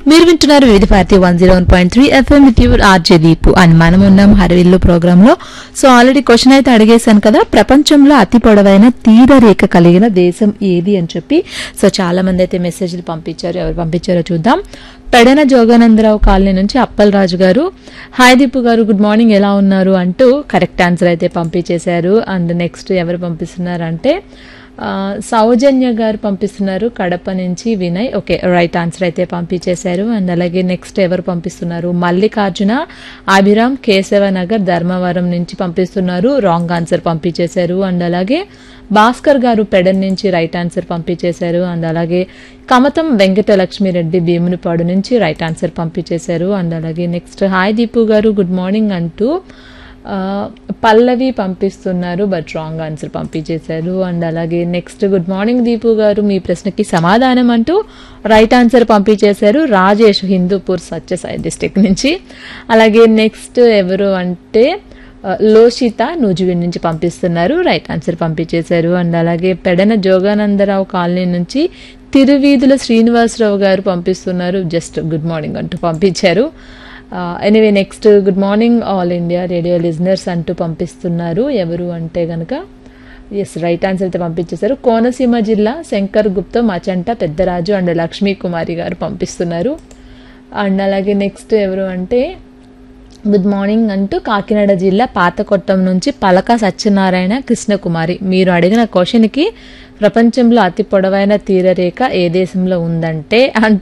మీరు వింటున్నారు Vividh Bharati one zero one point three FM with your RJ Deepu అని మనం ఉన్నాం హరివిల్లు ప్రోగ్రామ్ లో సో ఆల్రెడీ క్వశ్చన్ అయితే అడిగేశాను కదా ప్రపంచంలో అతి పొడవైన తీర రేఖ కలిగిన దేశం ఏది అని చెప్పి సో చాలా మంది అయితే మెసేజ్లు పంపించారు ఎవరు పంపించారో చూద్దాం పెడన జోగానందరావు కాలనీ నుంచి అప్పల్ రాజు గారు hi Deepu garu good morning ఎలా ఉన్నారు అంటూ కరెక్ట్ ఆన్సర్ అయితే పంపించేశారు అండ్ నెక్స్ట్ ఎవరు పంపిస్తున్నారు అంటే ఆ, సౌజన్య గారు పంపిస్తున్నారు కడప నుంచి వినయ్ ఓకే రైట్ ఆన్సర్ అయితే పంపించేశారు అండ్ అలాగే నెక్స్ట్ ఎవరు పంపిస్తున్నారు మల్లికార్జున అభిరామ్ కేశవ నగర్ ధర్మవరం నుంచి పంపిస్తున్నారు రాంగ్ ఆన్సర్ పంపించేశారు అండ్ అలాగే భాస్కర్ గారు పెడన్ నుంచి రైట్ ఆన్సర్ పంపించేశారు అండ్ అలాగే కమతం వెంకటలక్ష్మిరెడ్డి భీమునిపాడు నుంచి రైట్ ఆన్సర్ పంపించేశారు అండ్ అలాగే next hi Deepu garu good morning అంటూ ఆ, పల్లవి పంపిస్తున్నారు బట్ రాంగ్ ఆన్సర్ పంపించేశారు అండ్ అలాగే next good morning Deepu garu మీ ప్రశ్నకి సమాధానం అంటూ రైట్ ఆన్సర్ పంపించేశారు రాజేష్ హిందూపూర్ సత్యసాయి డిస్టిక్ నుంచి అలాగే నెక్స్ట్ ఎవరు అంటే ఆ, లోషిత నూజివీడ్ నుంచి పంపిస్తున్నారు రైట్ ఆన్సర్ పంపించేశారు అండ్ అలాగే పెడన జోగానందరావు కాలనీ నుంచి తిరువీధుల శ్రీనివాసరావు గారు పంపిస్తున్నారు జస్ట్ గుడ్ మార్నింగ్ అంటూ పంపించారు anyway next good morning All India Radio listeners అంటూ పంపిస్తున్నారు ఎవరు అంటే గనక ఎస్ రైట్ ఆన్సర్ అయితే పంపించేశారు కోనసీమ జిల్లా శంకర్ గుప్తా మచంట పెద్దరాజు అండ్ లక్ష్మీ కుమారి గారు పంపిస్తున్నారు అండ్ అలాగే నెక్స్ట్ ఎవరు అంటే గుడ్ మార్నింగ్ అంటూ కాకినాడ జిల్లా పాతకొట్టం నుంచి పలక సత్యనారాయణ కృష్ణకుమారి మీరు అడిగిన క్వశ్చన్కి ప్రపంచంలో అతి పొడవైన తీరరేఖ ఏ దేశంలో ఉందంటే అంటూ